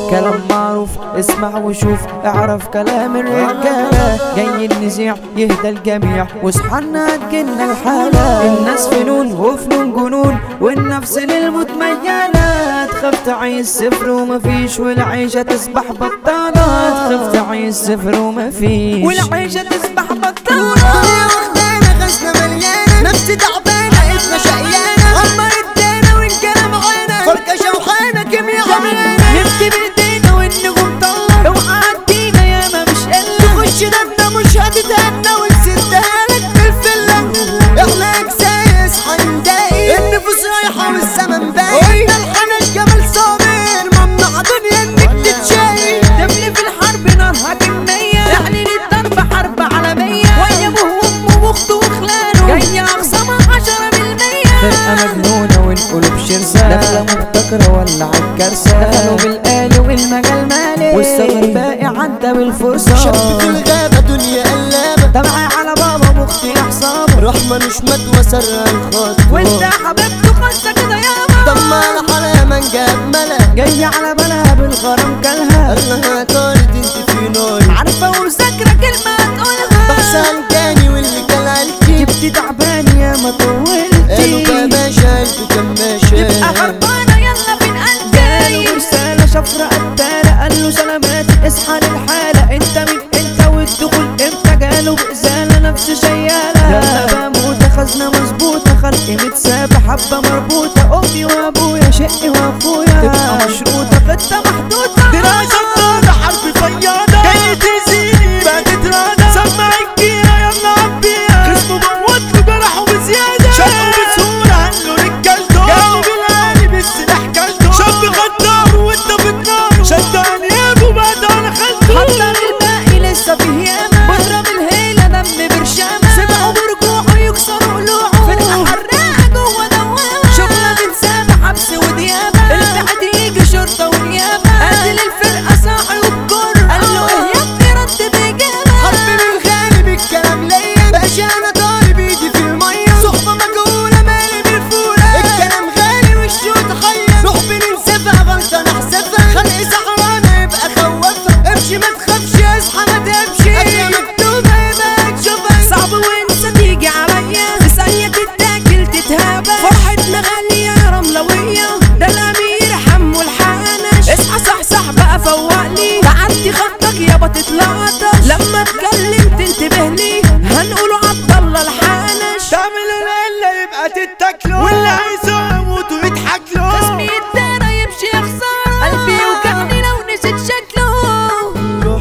كلام معروف اسمع وشوف اعرف كلام الرجالة جاي النزيع يهدى الجميع واصحالنا هتجيلنا الحالة الناس فنون وفنون جنون والنفس للموت ميالة تخاف تعيش صفر ومفيش والعيشة تصبح بطالة تخاف تعيش صفر ومفيش والعيشة تصبح بطالة واخدانا غزنا مليانة نفسي تعبانة اسمها شقيانة عمر ادانا ورجالة معانا فرقة شوحانة كيميا عميانة نبكي بايدينا والنجوم طلع اوعى عدينا ياما مش قلة تخش دمنا مش هتتهنى ونسدها لك بالفلة احنا اجساس هنلاقي النفوس رايحة والزمن باقي قلنا الحنش جمال صابر ممنوع دنيا انك تتشاقي دمني في الحرب نارها كمية اعلن الضرب حرب عالمية ويا ابوه وامه واخته وخلاله جاية اخصامها عشرة بالمية فرقة مجنونة والقلوب شرسة داخلة مبتكرة ولا عالكرسة دخلوا بالآل والمجال مالي والصغر باقي عدى بالفرصة شاب في الغابة دنيا قلابة تبعي على بابا مختي حسابه رحمة مش مات وسرع الخاطر وانت حبيبته خلصة كده يابا ضم على حرامة جاب ملا جاية على بالها بالغرام كلها قال لها طارت انت في ناري عارفة وذاكرة كلمة هتقولها بحسن تاني واللي كان عيلتي جبتي تعبان يا ما قالوا طولتي كماشة قلبي كماشة تبقى خربانة يلا فين قلبي رسالة شفرة قتالة قال له سلامات اصحى للحالة انت مين انت والدخول امتى جاله بإزالة نفس شيالة لما بموت خزنة مظبوطة خلقي متسابة حبة مربوطة امي وابويا شقي واخويا تبقى مشروطة خطة محدودة دراسة بطولة حرب فياضة جاي تأذيني بقت ترادة سمع الجيرة يلا عبيها خصمه موت له جرحه بزيادة شقه بسهولة عنه رجالته جاي بالقلب السلاح كلته شاب غدار وانت بتناره شد انيابه بعد على خالته حضر الباقي لسه فيه ياما بضرب الهيلة دم برشامة سمعوا برجوعه يكسروا قلوعه فرقة حراقة جوه دوامة شغلة بتسامة حبس وديابة البعد يجي شرطة ونيابة قاتل الفرقة صاحي وبجر قال له ايه يا ابني رد بإجابة حرب من غالب الكلام ليا باشا انا ضارب ايدي في المية صحبة مجهولة مالي بالفولة الكلام غالي والشوط حية روح بننسفها غلطة نحسفها خلق سحرانة يبقى خوفها امشي ما تخافش اصحى ما تمشي اكلة مكتوبة يبقى تشوفها صعب وانسى تيجي عليا في ثانية تتاكل تتهابى فرحتنا غالية رملوية ده الأمير حمو الحنش اصحى صح صح بقى فوقلي تعدي خطك يابا تتلقطش لما اتكلم تنتبه لي هنقوله عبد الله الحنش تعملوا القلة يبقى تتاكلوا واللي عايزه يموت ويضحك له خصمي الدارة يمشي يا خسارة قلبي يوجعني لو نسيت شكله نروح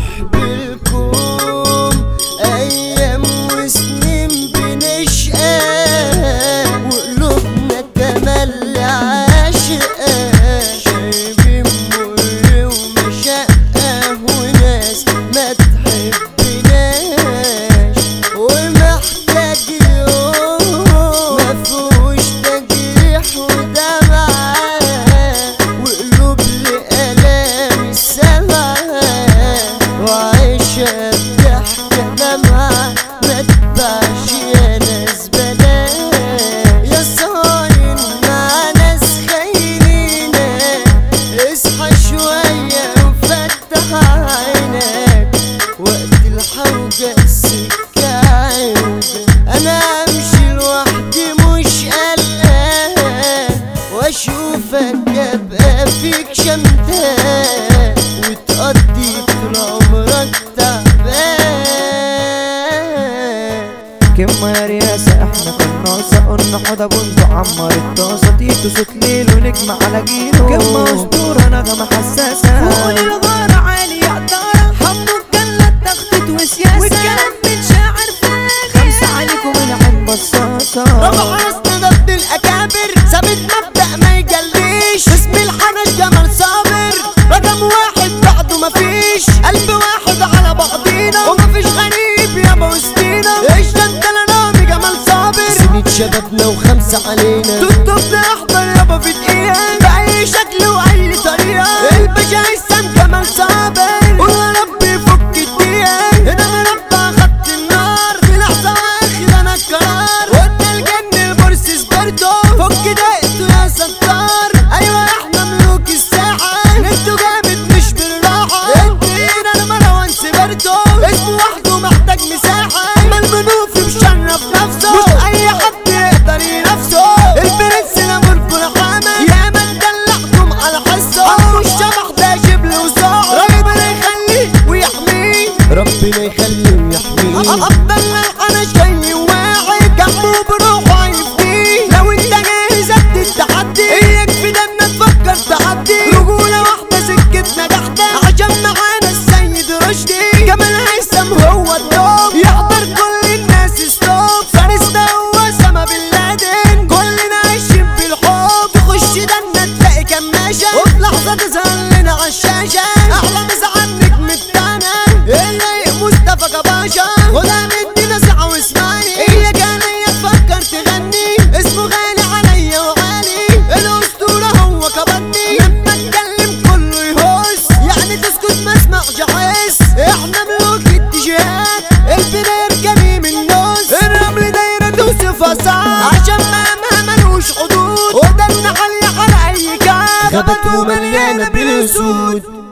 بالكوم ايام وسنين بنشقى وقلوبنا تملي عاشقة شايبين مر ومشقة وناس ما تحبناش ومحتاج يوم ما فيهوش تجريح ودمعة وقلوب لآلام السمعة وعيشة بضحكة دمعة ما تباعش يا ناس بلاش يا صاين مع ناس خاينينك اصحى شوية وفتح عينك وقت الحوجة السكة عوجة أنا أمشي لوحدي مش قلقان وأشوفك أبقى فيك شمتان وتقضي طول عمرك تعبان كم يا رياسة احنا قناصة قلنا حدا بندق عمر الطاسة تيتو صوت ليل ونجم على جيله كم أسطورة نغمة حساسة فوق الغارة عالي يا قدارة حمو الجلة تخطيط وسياسة والكلام من شاعر فاخر خمسة عليكم العين بصاصة رفع راسنا ضد الأكابر ثابت مبدأ ما يجليش اسم الحنش جمال صابر رقم واحد بعده مفيش قلب واحد على بعضينا ومفيش غريب يابا وسطينا ايش ده انت لنامي جمال صابر سنين شبابنا وخمسة علينا تطلبنا احضر يابا في دقيقة بأي شكل وأي طريقة الباشا هيثم جمال صابر قول يا رب يفك الدقيقة هنا مربع خط النار في لحظة واخد أنا القرار قلنا الجن البرس سبرتو فك دقته يا ستار أيوة احنا ملوك الساحة انتوا جامد مش فرصة تظهر لنا عالشاشة احلى مسا عنك متانا اللي مصطفى كباشا خدها مني نصيحة واسمعني هي جاية تفكر تغني اسمه غالي عليا وعالي الاسطورة هو كبرني لما اتكلم كله يهوس يعني تسكت ما اسمعش احس احنا ملوك الاتجاهات البرير جريم النص الرمل دايرة توصفها صعب عشان ما ملوش حدود ودلنا عالية على اي كاب غابته مليانة بالأسود